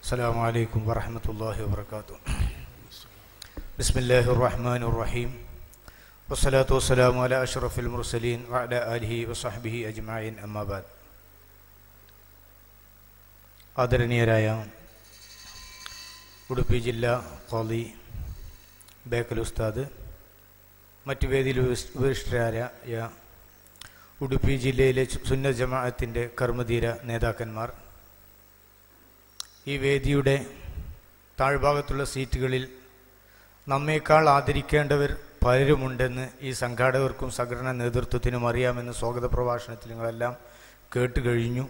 السلام عليكم ورحمة الله وبركاته بسم الله الرحمن الرحيم والصلاة والسلام على أشرف المرسلين وعلى آله وصحبه أجمعين أما بعد ആദരണീയരായ ഉടുപ്പി ജില്ലാ കോളി ബേക്കൽ ഉസ്താദ് മറ്റു വേദിയിൽ ഉപവിഷ്- ഉപവിഷ്ടരായ ഉടുപ്പി ജില്ലയിലെ സുന്ന ജമാഅത്തിൻ്റെ കർമ്മധീര നേതാക്കന്മാർ ഈ വേദിയുടെ താഴ്ഭാഗത്തുള്ള സീറ്റുകളിൽ നമ്മേക്കാൾ ആദരിക്കേണ്ടവർ പലരുമുണ്ടെന്ന് ഈ സംഘാടകർക്കും സംഘടനാ നേതൃത്വത്തിനും അറിയാമെന്ന് സ്വാഗത പ്രഭാഷണത്തിൽ നിങ്ങളെല്ലാം കേട്ട് കഴിഞ്ഞു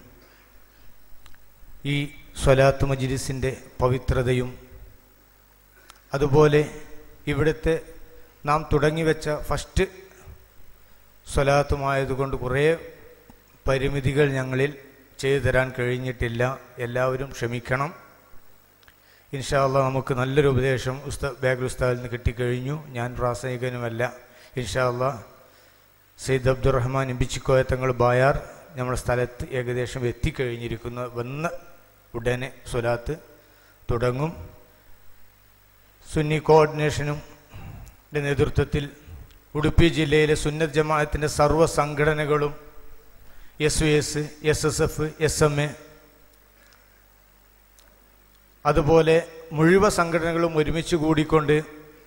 ഈ സ്വലാത്ത് മജിലിസിൻ്റെ പവിത്രതയും അതുപോലെ ഇവിടുത്തെ നാം തുടങ്ങിവെച്ച ഫസ്റ്റ് സ്വലാത്തുമായതുകൊണ്ട് കുറേ പരിമിതികൾ ഞങ്ങളിൽ ചെയ്തു തരാൻ കഴിഞ്ഞിട്ടില്ല എല്ലാവരും ക്ഷമിക്കണം ഇൻഷാല്ല നമുക്ക് നല്ലൊരു ഉപദേശം ഉസ്താ ബാഗുൽ ഉസ്താദിൽ നിന്ന് കിട്ടിക്കഴിഞ്ഞു ഞാൻ പ്രാസംഗികനുമല്ല ഇൻഷാല്ല സെയ്ദ് അബ്ദുറഹ്മാൻ ഇമ്പിച്ചിക്കോയ തങ്ങൾ ബായാർ നമ്മുടെ സ്ഥലത്ത് ഏകദേശം എത്തിക്കഴിഞ്ഞിരിക്കുന്നു വന്ന ഉടനെ സ്വലാത്ത് തുടങ്ങും സുന്നി കോർഡിനേഷനും ന്റെ നേതൃത്വത്തിൽ ഉടുപ്പി ജില്ലയിലെ സുന്നത്ത് ജമാഅത്തിൻ്റെ സർവ്വ സംഘടനകളും S U S S S F S M A അതുപോലെ മുഴുവൻ സംഘടനകളും ഒരുമിച്ച് കൂടിക്കൊണ്ട്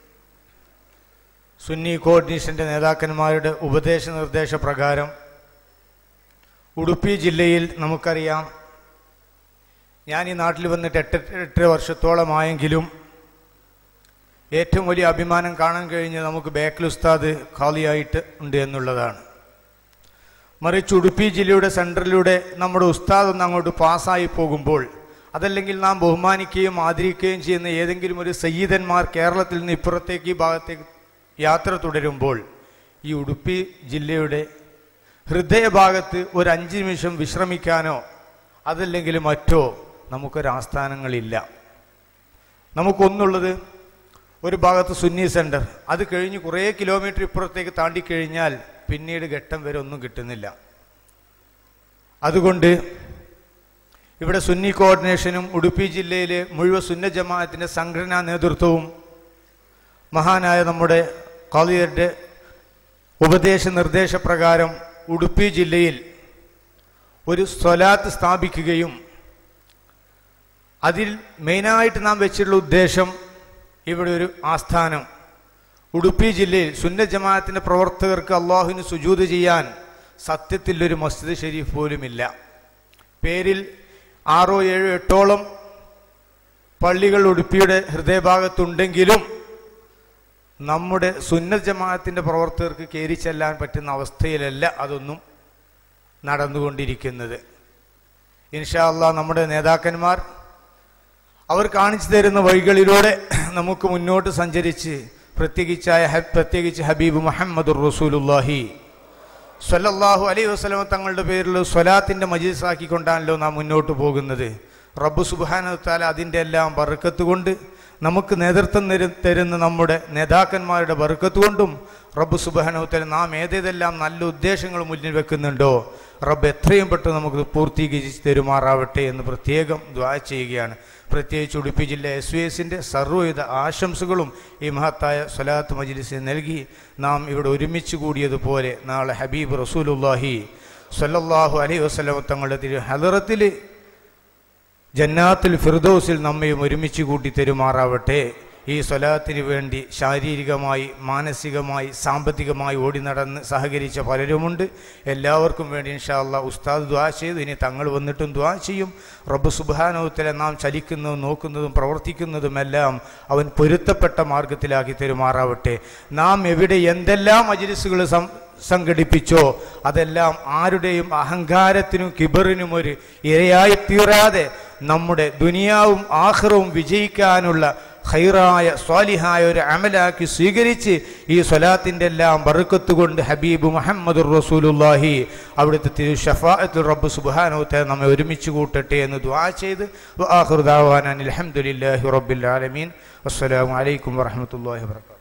സുന്നി കോർഡിനേഷൻ്റെ നേതാക്കന്മാരുടെ ഉപദേശ നിർദ്ദേശ പ്രകാരം ഉടുപ്പി ജില്ലയിൽ നമുക്കറിയാം ഞാൻ ഈ നാട്ടിൽ വന്നിട്ട് എട്ട് എട്ടര വർഷത്തോളമായെങ്കിലും ഏറ്റവും വലിയ അഭിമാനം കാണാൻ കഴിഞ്ഞ് നമുക്ക് ബേക്കൽ ഉസ്താദ് ഖാലിയായിട്ട് ഉണ്ട് എന്നുള്ളതാണ് മറിച്ച് ഉടുപ്പി ജില്ലയുടെ സെൻറ്ററിലൂടെ നമ്മുടെ ഉസ്താദ് ഒന്ന് അങ്ങോട്ട് പാസ്സായി പോകുമ്പോൾ അതല്ലെങ്കിൽ നാം ബഹുമാനിക്കുകയും ആദരിക്കുകയും ചെയ്യുന്ന ഏതെങ്കിലും ഒരു സയ്യിദന്മാർ കേരളത്തിൽ നിന്ന് ഇപ്പുറത്തേക്ക് ഈ ഭാഗത്തേക്ക് യാത്ര തുടരുമ്പോൾ ഈ ഉടുപ്പി ജില്ലയുടെ ഹൃദയഭാഗത്ത് ഒരു അഞ്ച് നിമിഷം വിശ്രമിക്കാനോ അതല്ലെങ്കിൽ മറ്റോ നമുക്കൊരാസ്ഥാനങ്ങളില്ല നമുക്കൊന്നുള്ളത് ഒരു ഭാഗത്ത് സുന്നി സെൻറ്റർ അത് കഴിഞ്ഞ് കുറേ കിലോമീറ്റർ ഇപ്പുറത്തേക്ക് താണ്ടിക്കഴിഞ്ഞാൽ പിന്നീട് ഘട്ടം വരെ ഒന്നും കിട്ടുന്നില്ല അതുകൊണ്ട് ഇവിടെ സുന്നി കോർഡിനേഷനും ഉടുപ്പി ജില്ലയിലെ മുഴുവൻ സുന്ന ജമാഅത്തിൻ്റെ സംഘടനാ നേതൃത്വവും മഹാനായ നമ്മുടെ ഖാലിയരുടെ ഉപദേശ നിർദ്ദേശപ്രകാരം ഉടുപ്പി ജില്ലയിൽ ഒരു സ്വലാത്ത് സ്ഥാപിക്കുകയും അതിൽ മെയിനായിട്ട് നാം വെച്ചിട്ടുള്ള ഉദ്ദേശം ഇവിടെ ഒരു ആസ്ഥാനം ഉടുപ്പി ജില്ലയിൽ സുന്ന ജമാഅത്തിൻ്റെ പ്രവർത്തകർക്ക് അള്ളാഹുവിന് സുജൂത് ചെയ്യാൻ സത്യത്തിൽ ഒരു മസ്ജിദ് ഷരീഫ് പോലുമില്ല പേരിൽ ആറോ ഏഴോ എട്ടോളം പള്ളികൾ ഉടുപ്പിയുടെ ഹൃദയഭാഗത്തുണ്ടെങ്കിലും നമ്മുടെ സുന്നത്ത് ജമാഅത്തിൻ്റെ പ്രവർത്തകർക്ക് കയറി ചെല്ലാൻ പറ്റുന്ന അവസ്ഥയിലല്ല അതൊന്നും നടന്നുകൊണ്ടിരിക്കുന്നത് ഇൻഷാ അള്ളാഹ് നമ്മുടെ നേതാക്കന്മാർ അവർ കാണിച്ചു തരുന്ന വഴികളിലൂടെ നമുക്ക് മുന്നോട്ട് സഞ്ചരിച്ച് പ്രത്യേകിച്ചായ ഹ- പ്രത്യേകിച്ച് ഹബീബ് മുഹമ്മദുർ റസൂലുല്ലാഹി സ്വല്ലല്ലാഹു അലൈഹി വസല്ലമ തങ്ങളുടെ പേരിൽ സ്വലാത്തിൻ്റെ മജീസാക്കിക്കൊണ്ടാണല്ലോ നാം മുന്നോട്ട് പോകുന്നത് റബ്ബ് സുബാനത്താല അതിൻ്റെ എല്ലാം ബറുക്കത്ത് കൊണ്ട് നമുക്ക് നേതൃത്വം തരു- തരുന്ന നമ്മുടെ നേതാക്കന്മാരുടെ ബറുക്കത്ത് കൊണ്ടും റബ്ബ് സുബാനവത്തല നാം ഏതേതെല്ലാം നല്ല ഉദ്ദേശങ്ങൾ മുന്നിൽ വെക്കുന്നുണ്ടോ റബ്ബ് എത്രയും പെട്ടെന്ന് നമുക്ക് പൂർത്തീകരിച്ച് തരുമാറാവട്ടെ എന്ന് പ്രത്യേകം ദ്വാ ചെയ്യുകയാണ് പ്രത്യേകിച്ച് ഉടുപ്പി ജില്ല എസ് വി എസിൻ്റെ സർവ്വവിധ ആശംസകളും ഈ മഹത്തായ സ്വലാത്ത് മജ്ലിസിന് നൽകി നാം ഇവിടെ ഒരുമിച്ച് കൂടിയതുപോലെ നാളെ ഹബീബ് റസൂലുല്ലാഹി സ്വല്ലല്ലാഹു അലൈഹി വസല്ലം തങ്ങളുടെ തിരു ഹലറത്തിൽ ജന്നാത്തുൽ ഫിർദൗസിൽ നമ്മയും ഒരുമിച്ച് കൂട്ടി തരുമാറാവട്ടെ ഈ സ്വലാത്തിന് വേണ്ടി ശാരീരികമായി മാനസികമായി സാമ്പത്തികമായി ഓടി നടന്ന് സഹകരിച്ച പലരുമുണ്ട് എല്ലാവർക്കും വേണ്ടി ഇൻഷാല്ല ഉസ്താദ് ദ്വാ ചെയ്തു ഇനി തങ്ങൾ വന്നിട്ടും ദ്വാ ചെയ്യും റബ്ബ് സുബാനോത്തലെ നാം ചലിക്കുന്നതും നോക്കുന്നതും പ്രവർത്തിക്കുന്നതുമെല്ലാം അവൻ പൊരുത്തപ്പെട്ട മാർഗത്തിലാക്കി തരുമാറാവട്ടെ നാം എവിടെ എന്തെല്ലാം അജിലിസുകൾ സം സംഘടിപ്പിച്ചോ അതെല്ലാം ആരുടെയും അഹങ്കാരത്തിനും കിബറിനും ഒരു ഇരയായി തീരാതെ നമ്മുടെ ദുനിയാവും ആഹ്റവും വിജയിക്കാനുള്ള ഖൈറായ സ്വാലിഹായ ഒരു അമലാക്കി സ്വീകരിച്ച് ഈ സ്വലാത്തിൻ്റെ എല്ലാം ബറുക്കത്ത് കൊണ്ട് ഹബീബ് മുഹമ്മദുർ റസൂലുല്ലാഹി അവിടുത്തെ തിരു ഷഫാഅത്തുൽ റബ്ബ് സുബ്ഹാനഹു നമ്മെ ഒരുമിച്ച് കൂട്ടട്ടെ എന്ന് ദുആ ചെയ്ത് വആഖിറു ദഅവാന അനിൽ ഹംദുലില്ലാഹി റബ്ബിൽ ആലമീൻ അസ്സലാമു അലൈക്കും വറഹ്മത്തുള്ളാഹി വബറകാതുഹു